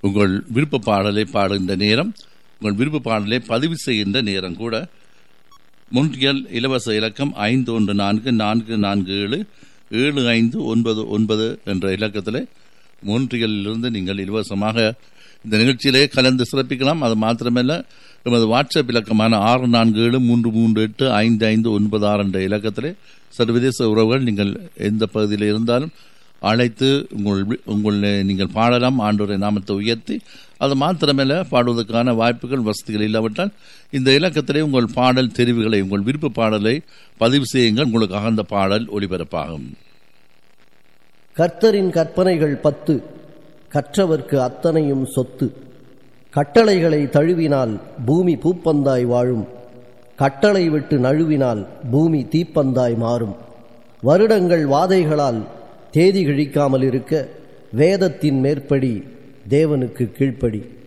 உங்கள் விருப்ப பாடலை பாடுகின்ற நேரம் உங்கள் விருப்ப பாடலை பதிவு செய்கின்ற நேரம் கூட முன்றியல் இலவச இலக்கம் ஐந்து ஒன்று நான்கு நான்கு நான்கு ஏழு ஏழு ஐந்து ஒன்பது ஒன்பது என்ற இலக்கத்தில் மூன்றியலிலிருந்து நீங்கள் இலவசமாக இந்த நிகழ்ச்சியிலே கலந்து சிறப்பிக்கலாம் அது மாத்திரமல்ல எமது வாட்ஸ்அப் இலக்கமான ஆறு நான்கு ஏழு மூன்று மூன்று எட்டு ஐந்து ஐந்து ஒன்பது ஆறு என்ற இலக்கத்திலே சர்வதேச உறவுகள் நீங்கள் எந்த பகுதியில் இருந்தாலும் அழைத்து உங்கள் உங்கள் நீங்கள் பாடலாம் ஆண்டோரை நாமத்தை உயர்த்தி அது மாத்திரமல்ல பாடுவதற்கான வாய்ப்புகள் வசதிகள் இல்லாவிட்டால் இந்த இலக்கத்திலே உங்கள் பாடல் தெரிவுகளை உங்கள் விருப்ப பாடலை பதிவு செய்யுங்கள் உங்களுக்காக அந்த பாடல் ஒளிபரப்பாகும் கர்த்தரின் கற்பனைகள் பத்து கற்றவர்க்கு அத்தனையும் சொத்து கட்டளைகளை தழுவினால் பூமி பூப்பந்தாய் வாழும் கட்டளை விட்டு நழுவினால் பூமி தீப்பந்தாய் மாறும் வருடங்கள் வாதைகளால் தேதி கிழிக்காமல் இருக்க வேதத்தின் மேற்படி தேவனுக்கு கீழ்ப்படி